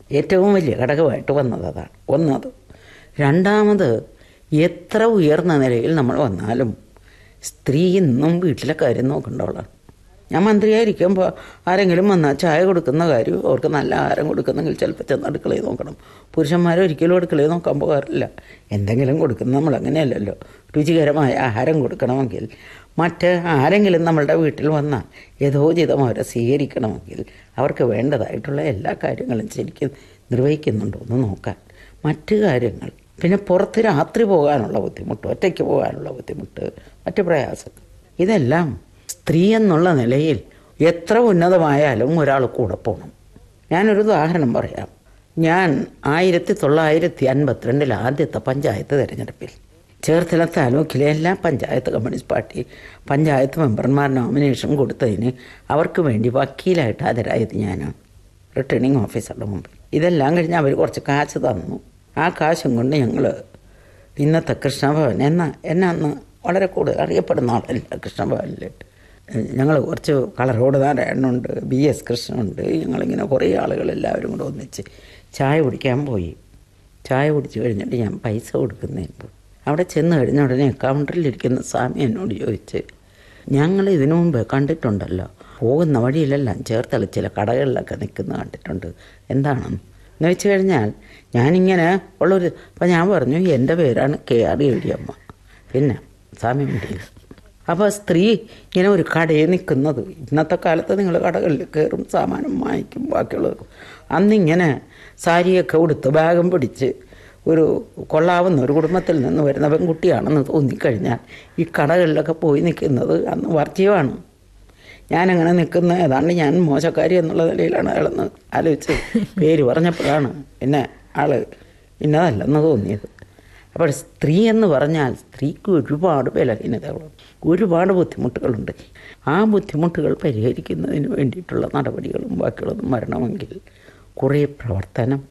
ഏറ്റവും വലിയ ഘടകമായിട്ട് വന്നത് അതാണ് ഒന്നത് രണ്ടാമത് എത്ര ഉയർന്ന നിലയിൽ നമ്മൾ വന്നാലും സ്ത്രീ ഇന്നും വീട്ടിലെ കാര്യം നോക്കേണ്ടവളാണ് ഞാൻ മന്ത്രിയായിരിക്കുമ്പോൾ ആരെങ്കിലും വന്നാൽ ചായ കൊടുക്കുന്ന കാര്യം അവർക്ക് നല്ല ആഹാരം കൊടുക്കുന്നെങ്കിൽ ചിലപ്പോൾ ചെന്ന് അടുക്കളയിൽ നോക്കണം പുരുഷന്മാർ ഒരിക്കലും അടുക്കളയിൽ നോക്കാൻ പോകാറില്ല എന്തെങ്കിലും കൊടുക്കുന്ന നമ്മൾ അങ്ങനെയല്ലല്ലോ രുചികരമായ ആഹാരം കൊടുക്കണമെങ്കിൽ മറ്റ് ആരെങ്കിലും നമ്മളുടെ വീട്ടിൽ വന്നാൽ യഥോചിതം അവരെ സ്വീകരിക്കണമെങ്കിൽ അവർക്ക് വേണ്ടതായിട്ടുള്ള എല്ലാ കാര്യങ്ങളും ശരിക്കും നിർവഹിക്കുന്നുണ്ടോ എന്ന് നോക്കാൻ മറ്റ് കാര്യങ്ങൾ പിന്നെ പുറത്ത് രാത്രി പോകാനുള്ള ബുദ്ധിമുട്ട് ഒറ്റയ്ക്ക് പോകാനുള്ള ബുദ്ധിമുട്ട് മറ്റ് പ്രയാസങ്ങൾ ഇതെല്ലാം സ്ത്രീ എന്നുള്ള നിലയിൽ എത്ര ഉന്നതമായാലും ഒരാൾ കൂടെ പോകണം ഞാനൊരു ഉദാഹരണം പറയാം ഞാൻ ആയിരത്തി തൊള്ളായിരത്തി അൻപത്തിരണ്ടിൽ ആദ്യത്തെ പഞ്ചായത്ത് തിരഞ്ഞെടുപ്പിൽ ചേർത്തല താലൂക്കിലെ എല്ലാ പഞ്ചായത്ത് കമ്മ്യൂണിസ്റ്റ് പാർട്ടി പഞ്ചായത്ത് മെമ്പർമാർ നോമിനേഷൻ കൊടുത്തതിന് അവർക്ക് വേണ്ടി വക്കീലായിട്ട് ഹാജരായത് ഞാനാണ് റിട്ടേണിംഗ് ഓഫീസറുടെ മുമ്പിൽ ഇതെല്ലാം കഴിഞ്ഞ് അവർ കുറച്ച് കാശ് തന്നു ആ കാശും കൊണ്ട് ഞങ്ങൾ ഇന്നത്തെ കൃഷ്ണഭവൻ എന്ന എന്നെ അന്ന് വളരെ കൂടുതൽ അറിയപ്പെടുന്ന ആളല്ല കൃഷ്ണഭവനിലിട്ട് ഞങ്ങൾ കുറച്ച് കളറോട് നാരായണനുണ്ട് ബി എസ് കൃഷ്ണനുണ്ട് ഞങ്ങളിങ്ങനെ കുറേ ആളുകൾ എല്ലാവരും കൂടെ ഒന്നിച്ച് ചായ കുടിക്കാൻ പോയി ചായ കുടിച്ച് കഴിഞ്ഞിട്ട് ഞാൻ പൈസ കൊടുക്കുന്നതിന് പോയി അവിടെ ചെന്ന് കഴിഞ്ഞ ഉടനെ കൗണ്ടറിലിരിക്കുന്ന സ്വാമി എന്നോട് ചോദിച്ച് ഞങ്ങൾ ഇതിനു മുമ്പ് കണ്ടിട്ടുണ്ടല്ലോ പോകുന്ന വഴിയിലെല്ലാം ചേർത്തല ചില കടകളിലൊക്കെ നിൽക്കുന്ന കണ്ടിട്ടുണ്ട് എന്താണെന്ന് എന്ന് വെച്ച് കഴിഞ്ഞാൽ ഞാനിങ്ങനെ ഉള്ളൊരു അപ്പം ഞാൻ പറഞ്ഞു എൻ്റെ പേരാണ് കെ ആർ എഴുതിയമ്മ പിന്നെ സ്വാമി മിണ്ടിയില്ല അപ്പോൾ സ്ത്രീ ഇങ്ങനെ ഒരു കടയിൽ നിൽക്കുന്നത് ഇന്നത്തെ കാലത്ത് നിങ്ങൾ കടകളിൽ കയറും സാമാനം വാങ്ങിക്കും ബാക്കിയുള്ളത് അന്നിങ്ങനെ സാരിയൊക്കെ ഉടുത്ത് ബാഗും പിടിച്ച് ഒരു കൊള്ളാവുന്ന ഒരു കുടുംബത്തിൽ നിന്ന് വരുന്ന പെൺകുട്ടിയാണെന്ന് തോന്നിക്കഴിഞ്ഞാൽ ഈ കടകളിലൊക്കെ പോയി നിൽക്കുന്നത് അന്ന് വർജ്യമാണ് ഞാനങ്ങനെ നിൽക്കുന്ന ഏതാണ്ട് ഞാൻ മോശക്കാരി എന്നുള്ള നിലയിലാണ് അയാളെന്ന് ആലോചിച്ച് പേര് പറഞ്ഞപ്പോഴാണ് പിന്നെ ആള് ഇന്നതല്ലെന്ന് തോന്നിയത് അപ്പോൾ സ്ത്രീ എന്ന് പറഞ്ഞാൽ സ്ത്രീക്ക് ഒരുപാട് ബലഹീനതകളുണ്ട് ഒരുപാട് ബുദ്ധിമുട്ടുകളുണ്ട് ആ ബുദ്ധിമുട്ടുകൾ പരിഹരിക്കുന്നതിന് വേണ്ടിയിട്ടുള്ള നടപടികളും ബാക്കിയുള്ളതും വരണമെങ്കിൽ കുറേ പ്രവർത്തനം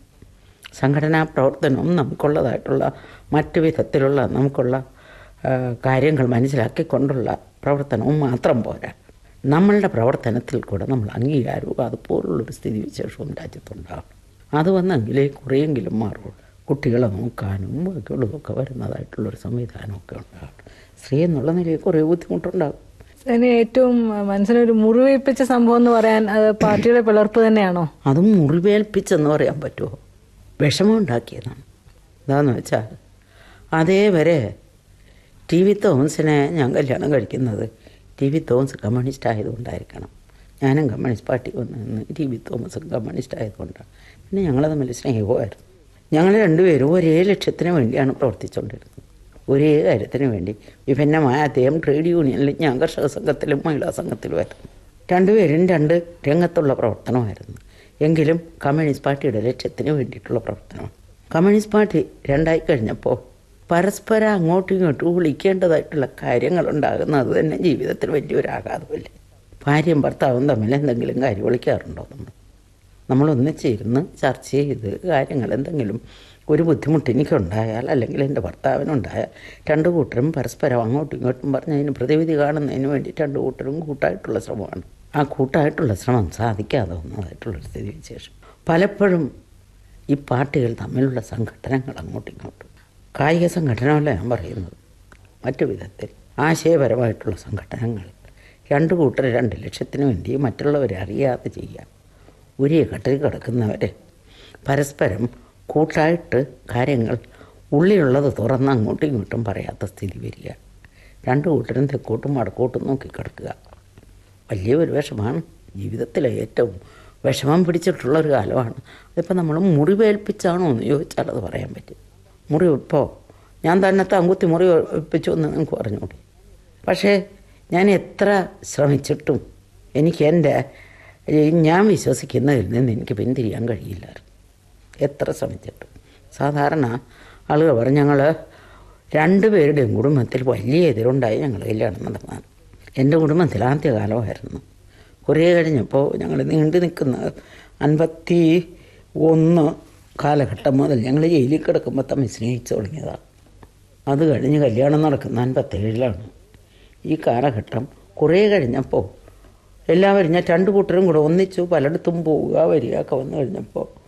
സംഘടനാ പ്രവർത്തനവും നമുക്കുള്ളതായിട്ടുള്ള മറ്റു വിധത്തിലുള്ള നമുക്കുള്ള ആ, കാര്യങ്ങൾ മനസ്സിലാക്കിക്കൊണ്ടുള്ള പ്രവർത്തനവും മാത്രം പോരാ നമ്മളുടെ പ്രവർത്തനത്തിൽ കൂടെ നമ്മൾ അംഗീകാരവും അതുപോലുള്ളൊരു സ്ഥിതിവിശേഷവും രാജ്യത്തുണ്ടാകും അത് വന്നെങ്കിലേ കുറേയെങ്കിലും മാറുള്ളൂ കുട്ടികളെ നോക്കാനും ബാക്കിയുള്ളതൊക്കെ വരുന്നതായിട്ടുള്ളൊരു സംവിധാനമൊക്കെ ഉണ്ടാകും സ്ത്രീ എന്നുള്ള നിലയിൽ കുറേ ബുദ്ധിമുട്ടുണ്ടാകും അതിന് ഏറ്റവും മനസ്സിനൊരു മുറിവേൽപ്പിച്ച സംഭവം എന്ന് പറയാൻ അത് പാർട്ടിയുടെ പിളർപ്പ് തന്നെയാണോ അതും മുറിവേൽപ്പിച്ചെന്ന് പറയാൻ പറ്റുമോ വിഷമം ഉണ്ടാക്കിയതാണ് എന്താന്ന് വെച്ചാൽ അതേവരെ ടി വി തോമസിനെ ഞാൻ കല്യാണം കഴിക്കുന്നത് ടി വി തോമസ് കമ്മ്യൂണിസ്റ്റ് ആയതുകൊണ്ടായിരിക്കണം ഞാനും കമ്മ്യൂണിസ്റ്റ് പാർട്ടി വന്ന് നിന്ന് ടി വി തോമസും കമ്മ്യൂണിസ്റ്റ് ആയതുകൊണ്ടാണ് പിന്നെ ഞങ്ങൾ തമ്മിൽ സ്നേഹമായിരുന്നു ഞങ്ങൾ രണ്ടുപേരും ഒരേ ലക്ഷ്യത്തിന് വേണ്ടിയാണ് പ്രവർത്തിച്ചുകൊണ്ടിരുന്നത് ഒരേ കാര്യത്തിന് വേണ്ടി വിഭിന്നമായ അദ്ദേഹം ട്രേഡ് യൂണിയനിലും ഞാൻ കർഷക സംഘത്തിലും മഹിളാ സംഘത്തിലുമായിരുന്നു രണ്ടുപേരും രണ്ട് രംഗത്തുള്ള പ്രവർത്തനമായിരുന്നു എങ്കിലും കമ്മ്യൂണിസ്റ്റ് പാർട്ടിയുടെ ലക്ഷ്യത്തിന് വേണ്ടിയിട്ടുള്ള പ്രവർത്തനമാണ് കമ്മ്യൂണിസ്റ്റ് പാർട്ടി രണ്ടായി കഴിഞ്ഞപ്പോൾ പരസ്പരം അങ്ങോട്ടും ഇങ്ങോട്ടും വിളിക്കേണ്ടതായിട്ടുള്ള കാര്യങ്ങൾ ഉണ്ടാകുന്നത് തന്നെ ജീവിതത്തിൽ വലിയൊരു ആഘാതമല്ലേ ഭാര്യയും ഭർത്താവും തമ്മിൽ എന്തെങ്കിലും കാര്യം വിളിക്കാറുണ്ടോ നമ്മൾ നമ്മൾ ഒന്നിച്ചിരുന്ന് ചർച്ച ചെയ്ത് കാര്യങ്ങൾ എന്തെങ്കിലും ഒരു ബുദ്ധിമുട്ട് എനിക്കുണ്ടായാൽ അല്ലെങ്കിൽ എൻ്റെ ഭർത്താവിനുണ്ടായാൽ രണ്ട് കൂട്ടരും പരസ്പരം അങ്ങോട്ടും ഇങ്ങോട്ടും പറഞ്ഞ് അതിന് പ്രതിവിധി കാണുന്നതിന് വേണ്ടി രണ്ട് കൂട്ടരും കൂട്ടായിട്ടുള്ള ശ്രമമാണ് ആ കൂട്ടായിട്ടുള്ള ശ്രമം സാധിക്കാതെ വന്നതായിട്ടുള്ളൊരു സ്ഥിതി വിശേഷം പലപ്പോഴും ഈ പാർട്ടികൾ തമ്മിലുള്ള സംഘടനകൾ അങ്ങോട്ടും ഇങ്ങോട്ടും കായിക സംഘടനകളല്ല ഞാൻ പറയുന്നത് മറ്റു വിധത്തിൽ ആശയപരമായിട്ടുള്ള സംഘടനകൾ രണ്ട് കൂട്ടർ രണ്ട് ലക്ഷ്യത്തിന് വേണ്ടി മറ്റുള്ളവരെ അറിയാതെ ചെയ്യാം ഒരേ കട്ടിൽ കിടക്കുന്നവരെ പരസ്പരം കൂട്ടായിട്ട് കാര്യങ്ങൾ ഉള്ളിലുള്ളത് തുറന്ന് അങ്ങോട്ടും ഇങ്ങോട്ടും പറയാത്ത സ്ഥിതി വരിക രണ്ട് കൂട്ടരും തെക്കോട്ടും വടക്കോട്ടും നോക്കി കിടക്കുക വലിയ ഒരു വിഷമാണ് ജീവിതത്തിലെ ഏറ്റവും വിഷമം പിടിച്ചിട്ടുള്ള ഒരു കാലമാണ് അതിപ്പോൾ നമ്മൾ മുറിവേൽപ്പിച്ചാണോ എന്ന് ചോദിച്ചാൽ അത് പറയാൻ പറ്റും മുറി ഇപ്പോൾ ഞാൻ തന്നെ തങ്കുത്തി മുറി വെപ്പിച്ചു എന്ന് നിങ്ങൾക്ക് പറഞ്ഞുകൂടി പക്ഷേ ഞാൻ എത്ര ശ്രമിച്ചിട്ടും എനിക്ക് എൻ്റെ ഈ ഞാൻ വിശ്വസിക്കുന്നതിൽ നിന്ന് എനിക്ക് പിന്തിരിയാൻ കഴിയില്ലായിരുന്നു എത്ര ശ്രമിച്ചിട്ടും സാധാരണ ആളുകൾ പറഞ്ഞു ഞങ്ങൾ രണ്ടുപേരുടെയും കുടുംബത്തിൽ വലിയ എതിരുണ്ടായി ഞങ്ങൾ കല്യാണം നടന്നാണ് എൻ്റെ കുടുംബത്തിൽ ആദ്യകാലമായിരുന്നു കുറേ കഴിഞ്ഞപ്പോൾ ഞങ്ങൾ നീണ്ടു നിൽക്കുന്ന അൻപത്തി ഒന്ന് കാലഘട്ടം മുതൽ ഞങ്ങൾ ജയിലിൽ കിടക്കുമ്പോൾ തമ്മിൽ സ്നേഹിച്ചു തുടങ്ങിയതാണ് അത് കഴിഞ്ഞ് കല്യാണം നടക്കുന്ന അൻപത്തേഴിലാണ് ഈ കാലഘട്ടം കുറേ കഴിഞ്ഞപ്പോൾ എല്ലാവരും ഞാൻ രണ്ട് കൂട്ടരും കൂടെ ഒന്നിച്ചു പലയിടത്തും പോവുക വരിക ഒക്കെ വന്നു കഴിഞ്ഞപ്പോൾ